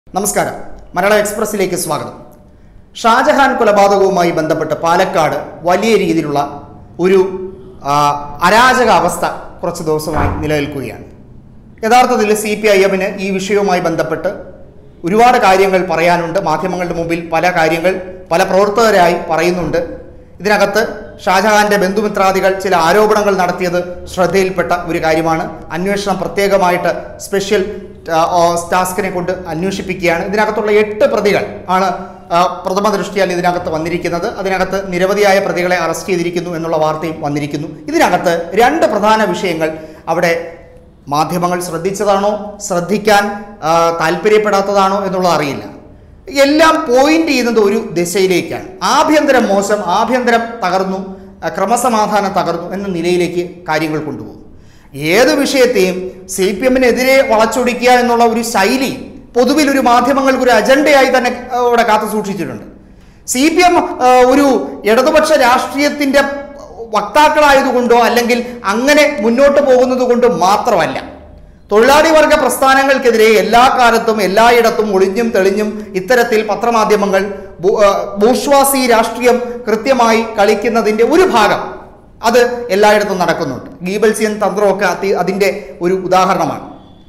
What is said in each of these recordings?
നമസ്കാരം മലയാള എക്സ്പ്രസിലേക്ക് സ്വാഗതം ഷാജഹാൻ കൊലപാതകവുമായി ബന്ധപ്പെട്ട് പാലക്കാട് വലിയ രീതിയിലുള്ള ഒരു ആ, അരാജക അവസ്ഥ കുറച്ച് ദിവസമായി നിലനിൽക്കുകയാണ് യഥാർത്ഥത്തിൽ സി പി ഐ എമ്മിന് ഈ വിഷയവുമായി ബന്ധപ്പെട്ട് ഒരുപാട് കാര്യങ്ങൾ പറയാനുണ്ട് മാധ്യമങ്ങളുടെ മുമ്പിൽ പല കാര്യങ്ങൾ പല പ്രവർത്തകരായി പറയുന്നുണ്ട് ഇതിനകത്ത് ഷാജഹാന്റെ ബന്ധുമിത്രാദികൾ ചില ആരോപണങ്ങൾ നടത്തിയത് ശ്രദ്ധയിൽപ്പെട്ട ഒരു കാര്യമാണ് അന്വേഷണം പ്രത്യേകമായിട്ട് സ്പെഷ്യൽ ആ, ആ, ടാസ്കിനെ കൊണ്ട് അന്വേഷിപ്പിക്കുകയാണ് ഇതിനകത്തുള്ള എട്ട് പ്രതികൾ ആണ് ആ, പ്രഥമ ദൃഷ്ടിയാൽ ഇതിനകത്ത് വന്നിരിക്കുന്നത് അതിനകത്ത് നിരവധിയായ പ്രതികളെ അറസ്റ്റ് ചെയ്തിരിക്കുന്നു എന്നുള്ള വാർത്തയും വന്നിരിക്കുന്നു ഇതിനകത്ത് രണ്ട് പ്രധാന വിഷയങ്ങൾ അവിടെ മാധ്യമങ്ങൾ ശ്രദ്ധിച്ചതാണോ ശ്രദ്ധിക്കാൻ ആ, താല്പര്യപ്പെടാത്തതാണോ എന്നുള്ളത് അറിയില്ല എല്ലാം പോയിന്റ് ചെയ്യുന്നത് ഒരു ദിശയിലേക്കാണ് ആഭ്യന്തരം മോശം ആഭ്യന്തരം തകർന്നു ആ, ക്രമസമാധാനം തകർന്നു എന്ന നിലയിലേക്ക് കാര്യങ്ങൾ കൊണ്ടുപോകും ഏത് വിഷയത്തെയും സി പി എമ്മിനെതിരെ വളച്ചൊടിക്കുക എന്നുള്ള ഒരു ശൈലി പൊതുവിൽ ഒരു മാധ്യമങ്ങൾക്ക് ഒരു അജണ്ടയായി തന്നെ ആ, ഇവിടെ കാത്തു സൂക്ഷിച്ചിട്ടുണ്ട് സി പി എം ഒരു ഇടതുപക്ഷ രാഷ്ട്രീയത്തിന്റെ വക്താക്കളായതുകൊണ്ടോ അല്ലെങ്കിൽ അങ്ങനെ മുന്നോട്ട് പോകുന്നത് കൊണ്ട് മാത്രമല്ല തൊഴിലാളി വർഗ പ്രസ്ഥാനങ്ങൾക്കെതിരെ എല്ലാ കാലത്തും എല്ലായിടത്തും ഒളിഞ്ഞും തെളിഞ്ഞും ഇത്തരത്തിൽ പത്രമാധ്യമങ്ങൾ ബൂ- ആ, ബൂർഷ്വാസി രാഷ്ട്രീയം കൃത്യമായി കളിക്കുന്നതിൻ്റെ ഒരു ഭാഗം അത് എല്ലായിടത്തും നടക്കുന്നുണ്ട് ഗീബൽസിയൻ തന്ത്രമൊക്കെ അതി അതിൻ്റെ ഒരു ഉദാഹരണമാണ്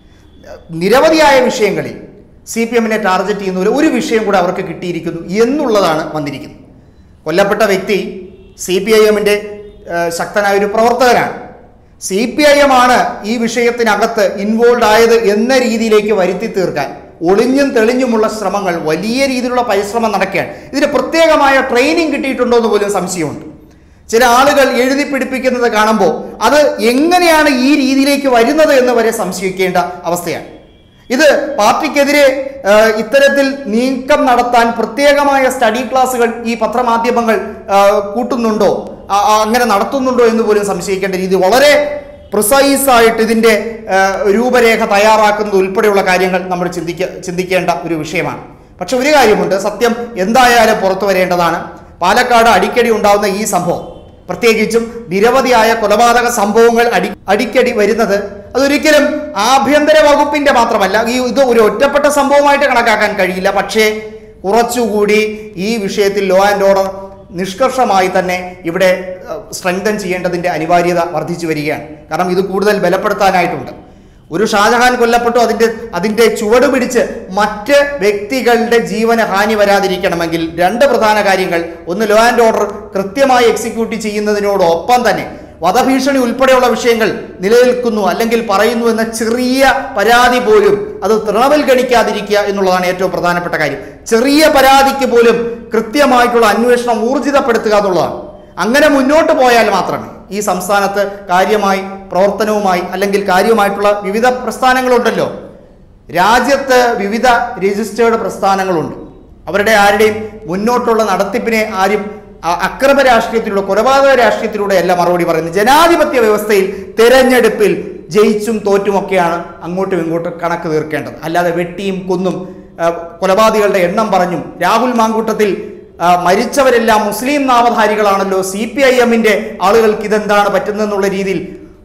നിരവധിയായ വിഷയങ്ങളിൽ സി പി എമ്മിനെ ടാർഗറ്റ് ചെയ്യുന്ന ഒരു- ഒരു വിഷയം കൂടെ അവർക്ക് കിട്ടിയിരിക്കുന്നു എന്നുള്ളതാണ് വന്നിരിക്കുന്നത് കൊല്ലപ്പെട്ട വ്യക്തി സി പി ഐ എമ്മിൻ്റെ ശക്തനായ ഒരു പ്രവർത്തകനാണ് സി പി ഐ എം ആണ് ഈ വിഷയത്തിനകത്ത് ഇൻവോൾവ് ആയത് എന്ന രീതിയിലേക്ക് വരുത്തി തീർക്കാൻ ഒളിഞ്ഞും തെളിഞ്ഞുമുള്ള ശ്രമങ്ങൾ വലിയ രീതിയിലുള്ള പരിശ്രമം നടക്കുകയാണ് ഇതിന് പ്രത്യേകമായ ട്രെയിനിങ് കിട്ടിയിട്ടുണ്ടോ എന്ന് പോലും സംശയമുണ്ട് ചില ആളുകൾ എഴുതി പിടിപ്പിക്കുന്നത് കാണുമ്പോൾ അത് എങ്ങനെയാണ് ഈ രീതിയിലേക്ക് വരുന്നത് എന്ന് വരെ സംശയിക്കേണ്ട അവസ്ഥയാണ് ഇത് പാർട്ടിക്കെതിരെ ആ, ഇത്തരത്തിൽ നീക്കം നടത്താൻ പ്രത്യേകമായ സ്റ്റഡി ക്ലാസ്സുകൾ ഈ പത്രമാധ്യമങ്ങൾ ആ, കൂട്ടുന്നുണ്ടോ ആ, ആ, അങ്ങനെ നടത്തുന്നുണ്ടോ എന്ന് പോലും സംശയിക്കേണ്ട രീതി വളരെ പ്രിസൈസ് ആയിട്ട് ഇതിൻ്റെ ആ, രൂപരേഖ തയ്യാറാക്കുന്നത് ഉൾപ്പെടെയുള്ള കാര്യങ്ങൾ നമ്മൾ ചിന്തിക്ക ചിന്തിക്കേണ്ട ഒരു വിഷയമാണ് പക്ഷെ ഒരു കാര്യമുണ്ട് സത്യം എന്തായാലും പുറത്തു വരേണ്ടതാണ് പാലക്കാട് അടിക്കടി ഉണ്ടാകുന്ന ഈ സംഭവം പ്രത്യേകിച്ചും നിരവധിയായ കൊലപാതക സംഭവങ്ങൾ അടി അടിക്കടി വരുന്നത് അതൊരിക്കലും ആഭ്യന്തര വകുപ്പിന്റെ മാത്രമല്ല ഈ ഇത് ഒരു ഒറ്റപ്പെട്ട സംഭവമായിട്ട് കണക്കാക്കാൻ കഴിയില്ല പക്ഷേ കുറച്ചുകൂടി ഈ വിഷയത്തിൽ ലോ ആൻഡ് ഓർഡർ നിഷ്കർഷമായി തന്നെ ഇവിടെ സ്ട്രെങ്തൻ ചെയ്യേണ്ടതിൻ്റെ അനിവാര്യത വർദ്ധിച്ചു വരികയാണ് കാരണം ഇത് കൂടുതൽ ബലപ്പെടുത്താനായിട്ടുണ്ട് ഒരു ഷാജഹാൻ കൊല്ലപ്പെട്ടു അതിൻ്റെ അതിൻ്റെ ചുവട് പിടിച്ച് മറ്റ് വ്യക്തികളുടെ ജീവന് ഹാനി വരാതിരിക്കണമെങ്കിൽ രണ്ട് പ്രധാന കാര്യങ്ങൾ ഒന്ന് ലോ ആൻഡ് ഓർഡർ കൃത്യമായി എക്സിക്യൂട്ട് ചെയ്യുന്നതിനോടൊപ്പം തന്നെ വധഭീഷണി ഉൾപ്പെടെയുള്ള വിഷയങ്ങൾ നിലനിൽക്കുന്നു അല്ലെങ്കിൽ പറയുന്നു എന്ന ചെറിയ പരാതി പോലും അത് തൃണവൽഗണിക്കാതിരിക്കുക എന്നുള്ളതാണ് ഏറ്റവും പ്രധാനപ്പെട്ട കാര്യം ചെറിയ പരാതിക്ക് പോലും കൃത്യമായിട്ടുള്ള അന്വേഷണം ഊർജിതപ്പെടുത്തുക എന്നുള്ളതാണ് അങ്ങനെ മുന്നോട്ട് പോയാൽ മാത്രമേ ഈ സംസ്ഥാനത്ത് കാര്യമായി പ്രവർത്തനവുമായി അല്ലെങ്കിൽ കാര്യമായിട്ടുള്ള വിവിധ പ്രസ്ഥാനങ്ങളുണ്ടല്ലോ രാജ്യത്ത് വിവിധ രജിസ്റ്റേർഡ് പ്രസ്ഥാനങ്ങളുണ്ട് അവരുടെ ആരുടെയും മുന്നോട്ടുള്ള നടത്തിപ്പിനെ ആരും അ- അക്രമ രാഷ്ട്രീയത്തിലൂടെ കൊലപാതക രാഷ്ട്രീയത്തിലൂടെ അല്ല മറുപടി പറയുന്നത് ജനാധിപത്യ വ്യവസ്ഥയിൽ തെരഞ്ഞെടുപ്പിൽ ജയിച്ചും തോറ്റുമൊക്കെയാണ് അങ്ങോട്ടും ഇങ്ങോട്ടും കണക്ക് തീർക്കേണ്ടത് അല്ലാതെ വെട്ടിയും കൊന്നും ആ, കൊലപാതകളുടെ എണ്ണം പറഞ്ഞും രാഹുൽ മാങ്കൂട്ടത്തിൽ ആ, മരിച്ചവരെല്ലാം മുസ്ലിം നാമധാരികളാണല്ലോ സി പി ഐ എമ്മിന്റെ ആളുകൾക്ക് ഇതെന്താണ് പറ്റുന്നതെന്നുള്ള രീതിയിൽ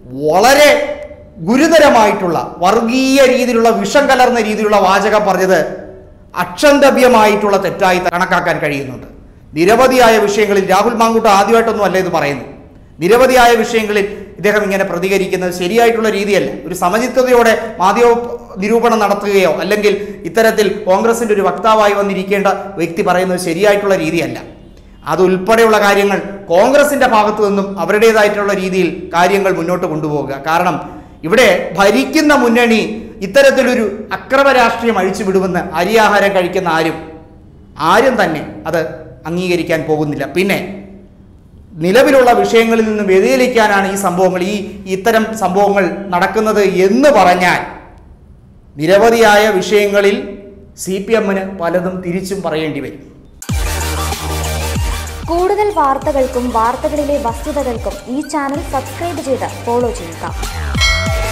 വളരെ ഗുരുതരമായിട്ടുള്ള വർഗീയ രീതിയിലുള്ള വിഷം കലർന്ന രീതിയിലുള്ള വാചകം പറഞ്ഞത് അക്ഷന്തവ്യമായിട്ടുള്ള തെറ്റായി കണക്കാക്കാൻ കഴിയുന്നുണ്ട് നിരവധിയായ വിഷയങ്ങളിൽ രാഹുൽ മാങ്കൂട്ട ആദ്യമായിട്ടൊന്നും അല്ല ഇത് പറയുന്നത് നിരവധിയായ വിഷയങ്ങളിൽ ഇദ്ദേഹം ഇങ്ങനെ പ്രതികരിക്കുന്നത് ശരിയായിട്ടുള്ള രീതിയല്ല ഒരു സമചിത്തതയോടെ മാധ്യമ നിരൂപണം നടത്തുകയോ അല്ലെങ്കിൽ ഇത്തരത്തിൽ കോൺഗ്രസിന്റെ ഒരു വക്താവായി വന്നിരിക്കേണ്ട വ്യക്തി പറയുന്നത് ശരിയായിട്ടുള്ള രീതിയല്ല അതുൾപ്പെടെയുള്ള കാര്യങ്ങൾ കോൺഗ്രസിന്റെ ഭാഗത്തു നിന്നും അവരുടേതായിട്ടുള്ള രീതിയിൽ കാര്യങ്ങൾ മുന്നോട്ട് കൊണ്ടുപോകുക കാരണം ഇവിടെ ഭരിക്കുന്ന മുന്നണി ഇത്തരത്തിലൊരു അക്രമ രാഷ്ട്രീയം അഴിച്ചുവിടുമെന്ന് അരിയാഹാരം കഴിക്കുന്ന ആരും ആരും തന്നെ അത് അംഗീകരിക്കാൻ പോകുന്നില്ല പിന്നെ നിലവിലുള്ള വിഷയങ്ങളിൽ നിന്ന് വ്യതിചലിക്കാനാണ് ഈ സംഭവങ്ങൾ ഈ ഇത്തരം സംഭവങ്ങൾ നടക്കുന്നത് എന്ന് പറഞ്ഞാൽ നിരവധിയായ വിഷയങ്ങളിൽ സി പി എമ്മിന് പലതും തിരിച്ചും പറയേണ്ടി വരും കൂടുതൽ വാർത്തകൾക്കും വാർത്തകളിലെ വസ്തുതകൾക്കും ഈ ചാനൽ സബ്സ്ക്രൈബ് ചെയ്ത് ഫോളോ ചെയ്യുക